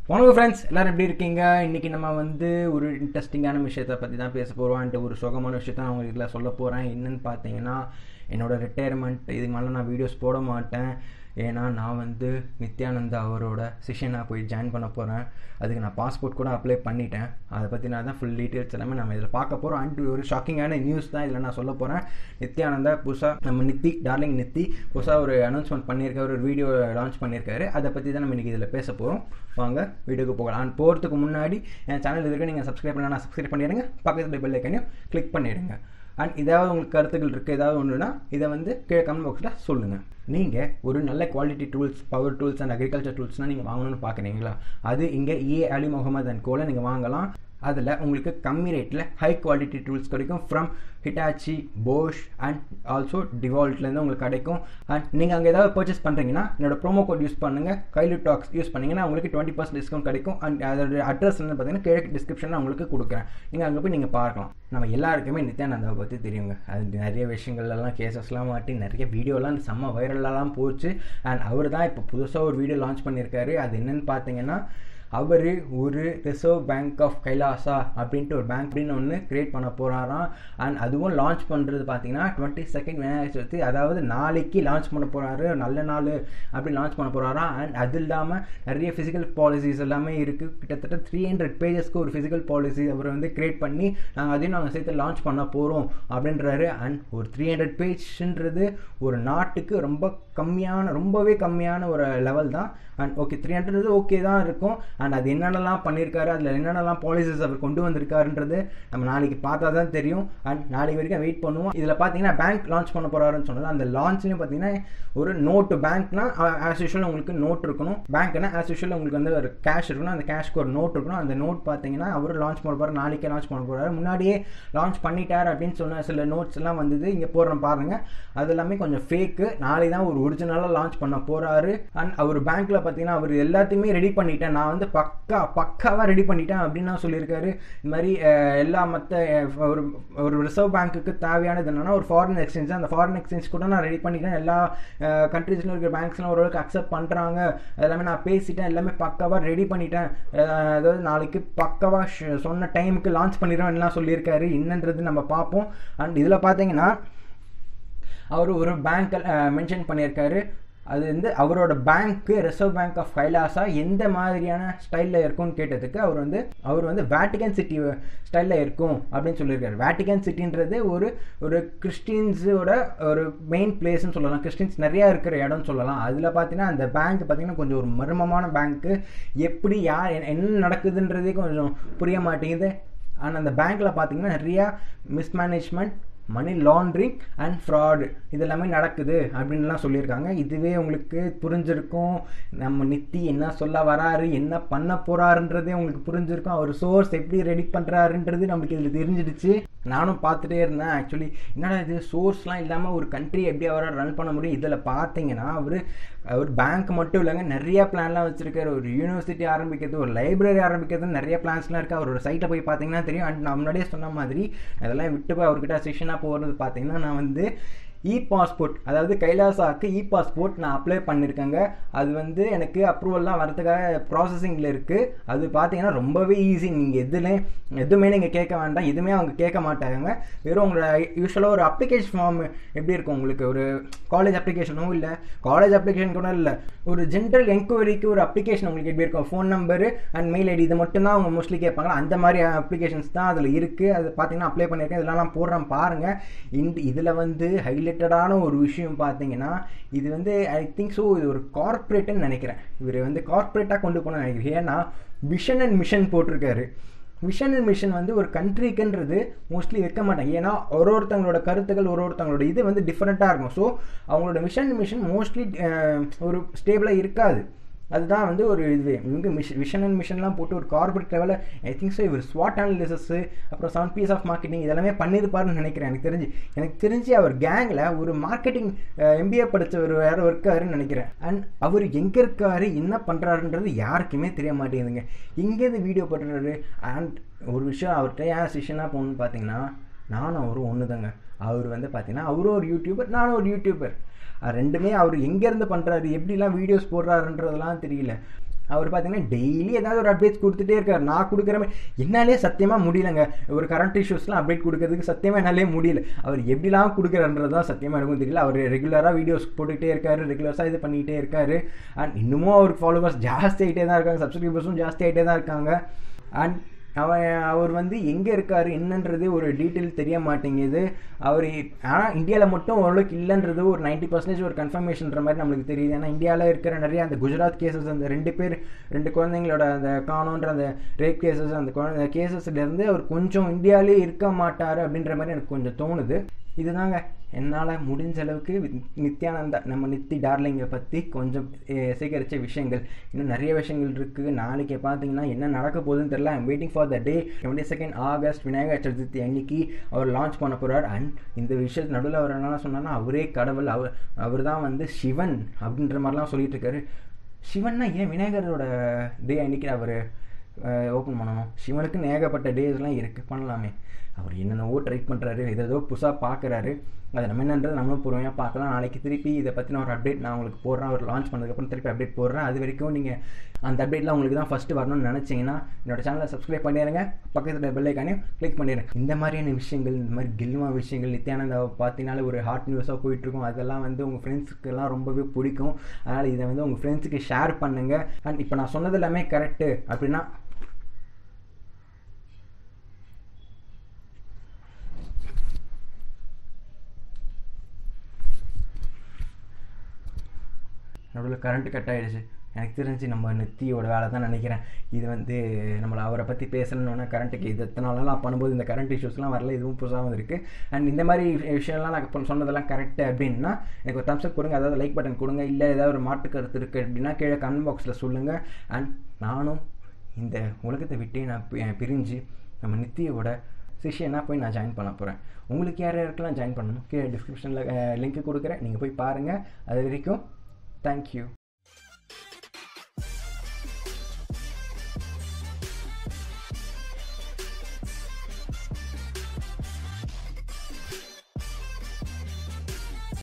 வணக்கம் ஃப்ரெண்ட்ஸ் எல்லாரும் எப்படி இருக்கீங்க இன்றைக்கி நம்ம வந்து ஒரு இன்ட்ரெஸ்டிங்கான விஷயத்தை பற்றி தான் பேச போகிறோம் அண்ட் ஒரு சுகமான விஷயத்த நான் உங்களுக்கு இதில் சொல்ல போகிறேன் என்னன்னு பார்த்தீங்கன்னா என்னோட ரிட்டையர்மெண்ட் இதுக்கு மேலே நான் வீடியோஸ் போட மாட்டேன் ஏன்னா நான் வந்து நித்யானந்தா அவரோட சிஷனாக போய் ஜாயின் பண்ண போகிறேன் அதுக்கு நான் பாஸ்போர்ட் கூட அப்ளை பண்ணிட்டேன் அதை பற்றி நான் தான் ஃபுல் டீட்டெயில்ஸ் எல்லாமே நம்ம இதில் பார்க்க போகிறோம் அண்ட் ஒரு ஷாக்கிங்கான நியூஸ் தான் இதில் நான் சொல்ல போகிறேன் நித்யானந்தா புதுசாக நம்ம நித்தி டார்லிங் நித்தி புதுசாக ஒரு அனௌன்ஸ்மெண்ட் பண்ணியிருக்காரு ஒரு வீடியோ லான்ச் பண்ணியிருக்காரு அதை பற்றி தான் நம்ம இன்றைக்கி இதில் பேச போகிறோம் வாங்க வீடியோக்கு போகலாம் அண்ட் போகிறதுக்கு முன்னாடி என் சேனல் இருக்க நீங்கள் சப்ஸ்கிரைப் பண்ணலாம் சப்ஸ்கிரைப் பண்ணிடுங்க பக்கத்தில் பெல் ஐக்கனையும் கிளிக் பண்ணிடுங்க அண்ட் ஏதாவது உங்களுக்கு கருத்துக்கள் இருக்குது ஏதாவது ஒன்றுனா இதை வந்து கீழே கமெண்ட் பாக்ஸில் சொல்லுங்கள் நீங்கள் ஒரு நல்ல quality tools power tools and agriculture டூல்ஸ்னால் நீங்கள் வாங்கணும்னு பார்க்குறீங்களா அது இங்கே ஏ அலி முகமது அண்ட் கோல நீங்கள் வாங்கலாம் அதில் உங்களுக்கு கம்மி ரேட்டில் ஹை குவாலிட்டி டூல்ஸ் கிடைக்கும் from Hitachi Bosch and also டிவால்ட்லேருந்து உங்களுக்கு கிடைக்கும் அண்ட் நீங்கள் அங்கே ஏதாவது பர்ச்சேஸ் பண்ணுறீங்கன்னா என்னோட ப்ரோமோ கோட் யூஸ் பண்ணுங்கள் கைலு டாக்ஸ் யூஸ் பண்ணிங்கன்னா உங்களுக்கு டுவெண்ட்டி பர்சன்ட் டிஸ்கவுண்ட் கிடைக்கும் அண்ட் அதோட அட்ரஸ் வந்து பார்த்தீங்கன்னா கீழே டிஸ்கிரிப்ஷனில் உங்களுக்கு கொடுக்குறேன் நீங்கள் அங்கே போய் நீங்கள் பார்க்கலாம் நம்ம எல்லாருக்குமே நித்யானந்தாவை பற்றி தெரியுங்க அது நிறைய விஷயங்கள்லாம் கேசஸ்லாம் மாட்டி நிறைய வீடியோலாம் செம்ம வைரலெலாம் போச்சு அண்ட் அவர் தான் இப்போ புதுசாக ஒரு வீடியோ லான்ச் பண்ணியிருக்காரு அது என்னென்னு பார்த்தீங்கன்னா அவர் ஒரு ரிசர்வ் பேங்க் ஆஃப் கைலாசா அப்படின்ட்டு ஒரு பேங்க் அப்படின்னு ஒன்று க்ரியேட் பண்ண போகிறாராம் அண்ட் அதுவும் லான்ச் பண்ணுறது பார்த்தீங்கன்னா டுவெண்ட்டி செகண்ட் விநாயகர் சதுர்த்தி அதாவது நாளைக்கு லான்ச் பண்ண போகிறாரு நல்ல நாள் அப்படி லான்ச் பண்ண போகிறாராம் அண்ட் அது இல்லாமல் நிறைய ஃபிசிக்கல் பாலிசிஸ் எல்லாமே இருக்குது கிட்டத்தட்ட த்ரீ ஹண்ட்ரட் பேஜஸ்க்கு ஒரு ஃபிசிக்கல் பாலிசி அவர் வந்து க்ரியேட் பண்ணி நாங்கள் அதையும் நாங்கள் சேர்த்து லான்ச் பண்ண போகிறோம் அப்படின்றாரு அண்ட் ஒரு த்ரீ ஹண்ட்ரட் பேஜ்ன்றது ஒரு நாட்டுக்கு ரொம்ப கம்மியான ரொம்பவே கம்மியான ஒரு லெவல் தான் and okay three hundred okay தான் இருக்கும் அண்ட் அது என்னென்னலாம் பண்ணியிருக்காரு அதில் என்னென்னலாம் பாலிசிஸ் அவர் கொண்டு வந்திருக்காருன்றது நம்ம நாளைக்கு பார்த்தா தான் தெரியும் அண்ட் நாளைக்கு வரைக்கும் வெயிட் பண்ணுவோம் இதில் பார்த்தீங்கன்னா பேங்க் லான்ச் பண்ண போகிறாருன்னு சொன்னது அந்த லான்ச்லேயும் பார்த்தீங்கன்னா ஒரு நோட்டு பேங்க்னா ஆஸ் யூஷுவல் உங்களுக்கு நோட் இருக்கணும் பேங்க்னா ஆஸ் யூஷுவல் உங்களுக்கு வந்து ஒரு கேஷ் இருக்கணும் அந்த கேஷ்க்கு ஒரு நோட் இருக்கணும் அந்த நோட் பார்த்தீங்கன்னா அவர் லான்ச் பண்ண போகிறார் நாளைக்கே லான்ச் பண்ண போகிறாரு முன்னாடியே லான்ச் பண்ணிட்டார் அப்படின்னு சொன்ன சில நோட்ஸ் எல்லாம் வந்தது இங்கே போடுறோம் பாருங்கள் அது எல்லாமே கொஞ்சம் ஃபேக்கு நாளை தான் ஒரு ஒரிஜினலாக லான்ச் பண்ண போகிறாரு அண்ட் அவர் பேங்க்கில் பார்த்தீங்கன்னா அவர் எல்லாத்தையுமே ரெடி பண்ணிட்டேன் நான் வந்து பக்கா பக்காவாக ரெடி பண்ணிட்டேன் அப்படின்னு நான் சொல்லியிருக்காரு இந்த மாதிரி எல்லா மற்ற ஒரு ஒரு ரிசர்வ் பேங்க்குக்கு தேவையானது என்னென்னா ஒரு ஃபாரின் எக்ஸ்சேஞ்ச் அந்த ஃபாரின் எக்ஸ்சேஞ்ச் கூட நான் ரெடி பண்ணிட்டேன் எல்லா கண்ட்ரீஸில் இருக்கிற பேங்க்ஸ்லாம் ஓரளவுக்கு அக்செப்ட் பண்ணுறாங்க எல்லாமே நான் பேசிட்டேன் எல்லாமே பக்காவாக ரெடி பண்ணிட்டேன் அதாவது நாளைக்கு பக்காவாக சொன்ன டைமுக்கு லான்ச் பண்ணிடுவேன்லாம் சொல்லியிருக்காரு என்னன்றது நம்ம பார்ப்போம் அண்ட் இதில் பார்த்தீங்கன்னா அவர் ஒரு பேங்க் மென்ஷன் பண்ணியிருக்காரு அது வந்து அவரோட பேங்க்கு ரிசர்வ் பேங்க் ஆஃப் கைலாசா எந்த மாதிரியான ஸ்டைலில் இருக்கும்னு கேட்டதுக்கு அவர் வந்து அவர் வந்து வேட்டிகன் சிட்டி ஸ்டைலில் இருக்கும் அப்படின்னு சொல்லியிருக்காரு வேட்டிகன் சிட்டின்றது ஒரு ஒரு கிறிஸ்டின்ஸோட ஒரு மெயின் பிளேஸ்னு சொல்லலாம் கிறிஸ்டின்ஸ் நிறையா இருக்கிற இடம்னு சொல்லலாம் அதில் பார்த்தீங்கன்னா அந்த பேங்க் பார்த்தீங்கன்னா கொஞ்சம் ஒரு மர்மமான பேங்க்கு எப்படி யார் என்ன நடக்குதுன்றதே கொஞ்சம் புரிய மாட்டேங்குது ஆனால் அந்த பேங்க்கில் பார்த்தீங்கன்னா நிறையா mismanagement money laundering and fraud இது எல்லாமே நடக்குது அப்படின்லாம் சொல்லியிருக்காங்க இதுவே உங்களுக்கு புரிஞ்சிருக்கும் நம்ம நித்தி என்ன சொல்ல வராரு என்ன பண்ண போகிறாருன்றதே உங்களுக்கு புரிஞ்சிருக்கும் அவர் சோர்ஸ் எப்படி ரெடி பண்ணுறாருன்றது நம்மளுக்கு இதில் தெரிஞ்சிடுச்சு நானும் பார்த்துட்டே இருந்தேன் ஆக்சுவலி என்னடா இது சோர்ஸ்லாம் இல்லாமல் ஒரு கண்ட்ரி எப்படி அவரால் ரன் பண்ண முடியும் இதில் பார்த்தீங்கன்னா அவர் அவர் பேங்க் மட்டும் இல்லைங்க நிறைய பிளான்லாம் வச்சுருக்காரு ஒரு யூனிவர்சிட்டி ஆரம்பிக்கிறது ஒரு லைப்ரரி ஆரம்பிக்கிறது நிறைய பிளான்ஸ்லாம் இருக்குது அவரோட சைட்டை போய் பார்த்தீங்கன்னா தெரியும் அண்ட் நான் முன்னாடியே சொன்ன மாதிரி அதெல்லாம் விட்டு போய் அவர்கிட்ட செஷனாக போகிறது பார்த்தீங்கன்னா நான் வந்து இ பாஸ்போர்ட் அதாவது கைலாசாவுக்கு இ பாஸ்போர்ட் நான் அப்ளை பண்ணியிருக்கேங்க அது வந்து எனக்கு அப்ரூவல்லாம் வரதுக்காக ப்ராசஸிங்கில் இருக்குது அது பார்த்தீங்கன்னா ரொம்பவே ஈஸி நீங்கள் எதுலே எதுவுமே நீங்கள் கேட்க வேண்டாம் எதுவுமே அவங்க கேட்க மாட்டாங்க வெறும் உங்களோட யூஸ்வலாக ஒரு அப்ளிகேஷன் ஃபார்ம் எப்படி இருக்கும் உங்களுக்கு ஒரு காலேஜ் அப்ளிகேஷனும் இல்லை காலேஜ் அப்ளிகேஷன் கூட இல்லை ஒரு ஜென்ரல் என்கொயரிக்கு ஒரு அப்ளிகேஷன் உங்களுக்கு எப்படி இருக்கும் phone number and mail ID இது மட்டும்தான் அவங்க மோஸ்ட்லி கேட்பாங்க அந்த மாதிரி அப்ளிகேஷன்ஸ் தான் அதில் இருக்குது அது பார்த்தீங்கன்னா அப்ளை பண்ணியிருக்கேன் இதெல்லாம் நான் போடுறேன் பாருங்கள் இந்த இதில் வந்து ஹைலைட்டடான ஒரு விஷயம் பார்த்தீங்கன்னா இது வந்து ஐ திங்க் ஸோ இது ஒரு கார்ப்பரேட்டுன்னு நினைக்கிறேன் இவர் வந்து கார்ப்பரேட்டாக கொண்டு போன நினைக்கிறேன் ஏன்னா விஷன் அண்ட் மிஷன் போட்டிருக்காரு விஷன் அண்ட் மிஷன் வந்து ஒரு கண்ட்ரிக்குன்றது மோஸ்ட்லி வைக்க மாட்டாங்க ஏன்னா ஒரு ஒருத்தவங்களோட கருத்துக்கள் ஒரு ஒருத்தவங்களோட இது வந்து டிஃப்ரெண்ட்டாக இருக்கும் ஸோ அவங்களோட விஷன் மிஷன் மோஸ்ட்லி ஒரு ஸ்டேபிளாக இருக்காது அதுதான் வந்து ஒரு இது இவங்க மிஷ் விஷன் அண்ட் மிஷன்லாம் போட்டு ஒரு கார்பரேட் லெவலில் ஐ திங்க் ஸோ இவர் ஸ்வாட் அனாலிசிஸு அப்புறம் செவன் பீஸ் ஆஃப் மார்க்கெட்டிங் இதெல்லாமே பண்ணியிருப்பாருன்னு நினைக்கிறேன் எனக்கு தெரிஞ்சு எனக்கு தெரிஞ்சு அவர் கேங்கில் ஒரு மார்க்கெட்டிங் எம்பிஏ படித்தவர் வேறு இருக்காருன்னு நினைக்கிறேன் அண்ட் அவர் எங்கே இருக்காரு என்ன பண்ணுறாருன்றது யாருக்குமே தெரிய மாட்டேங்குதுங்க எங்கேருந்து வீடியோ பண்ணுறாரு அண்ட் ஒரு விஷயம் அவர்கிட்ட ஏன் சிஷனாக போகணுன்னு பார்த்தீங்கன்னா நானும் அவரும் ஒன்று தாங்க அவர் வந்து பார்த்தீங்கன்னா அவரும் ஒரு யூடியூபர் நானும் ஒரு யூடியூபர் ரெண்டுமே அவர் எங்கேருந்து பண்ணுறாரு எப்படிலாம் வீடியோஸ் போடுறாருன்றதெல்லாம் தெரியல அவர் பார்த்தீங்கன்னா டெய்லி ஏதாவது ஒரு அப்டேட்ஸ் கொடுத்துட்டே இருக்காரு நான் கொடுக்குற மாதிரி என்னாலே சத்தியமாக முடியலங்க ஒரு கரண்ட் இஷ்யூஸ்லாம் அப்டேட் கொடுக்கறதுக்கு சத்தியமாக என்னாலே முடியல அவர் எப்படிலாம் கொடுக்குறன்றது தான் சத்தியமாக எனக்கும் தெரியல அவர் ரெகுலராக வீடியோஸ் போட்டுகிட்டே இருக்காரு ரெகுலர்ஸாக இது பண்ணிகிட்டே இருக்காரு அண்ட் இன்னமும் அவருக்கு ஃபாலோவர்ஸ் ஜாஸ்தி ஆகிட்டே தான் இருக்காங்க சப்ஸ்கிரைபர்ஸும் ஜாஸ்தி ஆகிட்டே தான் இருக்காங்க அண்ட் அவன் அவர் வந்து எங்கே இருக்கார் என்னன்றது ஒரு டீட்டெயில் தெரிய மாட்டேங்குது அவர் ஆனால் இந்தியாவில் மட்டும் ஓரளவுக்கு இல்லைன்றது ஒரு நைன்ட்டி பர்சன்டேஜ் ஒரு கன்ஃபர்மேஷன்ற மாதிரி நம்மளுக்கு தெரியுது ஏன்னா இந்தியாவில் இருக்கிற நிறைய அந்த குஜராத் கேசஸ் அந்த ரெண்டு பேர் ரெண்டு குழந்தைங்களோட அந்த காணோன்ற அந்த ரேப் கேசஸ் அந்த குழந்தை கேசஸ்லேருந்து அவர் கொஞ்சம் இந்தியாவிலே இருக்க மாட்டார் அப்படின்ற மாதிரி எனக்கு கொஞ்சம் தோணுது இதுதாங்க என்னால் முடிஞ்ச அளவுக்கு நித்யானந்தா நம்ம நித்தி டார்லிங்கை பற்றி கொஞ்சம் சேகரித்த விஷயங்கள் இன்னும் நிறைய விஷயங்கள் இருக்குது நாளைக்கு பார்த்தீங்கன்னா என்ன நடக்க போகுதுன்னு தெரியல I'm waiting for the day twenty second August Vinayagar Chathurthi அன்னைக்கு அவர் லான்ச் பண்ண போகிறார் அண்ட் இந்த விஷயத்து நடுவில் அவர் என்ன சொன்னார்னா அவரே கடவுள் அவர் அவர் தான் வந்து சிவன் அப்படின்ற மாதிரிலாம் சொல்லிட்டு இருக்காரு சிவன்னா ஏன் விநாயகரோட டே அன்னைக்கு அவர் ஓப்பன் பண்ணணும் சிவனுக்குன்னு ஏகப்பட்ட டேஸ்லாம் இருக்குது பண்ணலாமே அவர் என்னென்னவோ ட்ரை பண்ணுறாரு ஏதோ புதுசாக பார்க்குறாரு அதை நம்ம என்னன்றது நம்மளும் பொறுமையாக பார்க்கலாம் நாளைக்கு திருப்பி இதை பற்றின ஒரு அப்டேட் நான் உங்களுக்கு போடுறேன் அவர் லான்ச் பண்ணதுக்கப்புறம் திருப்பி அப்டேட் போடுறேன் அது வரைக்கும் நீங்கள் அந்த அப்டேட்லாம் உங்களுக்கு தான் ஃபஸ்ட்டு வரணும்னு நினச்சிங்கன்னா என்னோட சேனலை சப்ஸ்கிரைப் பண்ணிடுங்க பக்கத்தில் பெல்லைக்கானையும் கிளிக் பண்ணிடுங்க இந்த மாதிரியான விஷயங்கள் இந்த மாதிரி கில்மா விஷயங்கள் நித்யானந்தாவை பார்த்தீங்கனாலே ஒரு ஹாட் நியூஸாக போயிட்டுருக்கும் அதெல்லாம் வந்து உங்கள் ஃப்ரெண்ட்ஸுக்கெல்லாம் ரொம்பவே பிடிக்கும் அதனால் இதை வந்து உங்கள் ஃப்ரெண்ட்ஸுக்கு ஷேர் பண்ணுங்கள் அண்ட் இப்போ நான் சொன்னது எல்லாமே கரெக்டு அப்படின்னா நடுவில் கரண்ட்டு கட் ஆகிடுச்சு எனக்கு தெரிஞ்சு நம்ம நெத்தியோட வேலை தான் நினைக்கிறேன் இது வந்து நம்மளை அவரை பற்றி பேசணுன்னா கரண்ட்டுக்கு இது எத்தனை நாளெல்லாம் பண்ணும்போது இந்த கரண்ட் இஷ்யூஸ்லாம் வரல இதுவும் புதுசாக வந்திருக்கு அண்ட் இந்த மாதிரி விஷயம்லாம் நான் இப்போ சொன்னதெல்லாம் கரெக்டு அப்படின்னா எனக்கு ஒரு தம்ஸ்அப் கொடுங்க அதாவது லைக் பட்டன் கொடுங்க இல்லை ஏதாவது ஒரு மாற்று கருத்து இருக்குது அப்படின்னா கீழே கமெண்ட் பாக்ஸில் சொல்லுங்கள் அண்ட் நானும் இந்த உலகத்தை விட்டே நான் பிரிஞ்சு நம்ம நித்தியோட சிஷியனாக போய் நான் ஜாயின் பண்ண போகிறேன் உங்களுக்கு யார் யாருக்கெல்லாம் ஜாயின் பண்ணணும் கீழே டிஸ்கிரிப்ஷனில் லிங்க் கொடுக்குறேன் நீங்கள் போய் பாருங்கள் அது வரைக்கும் தேங்க்யூ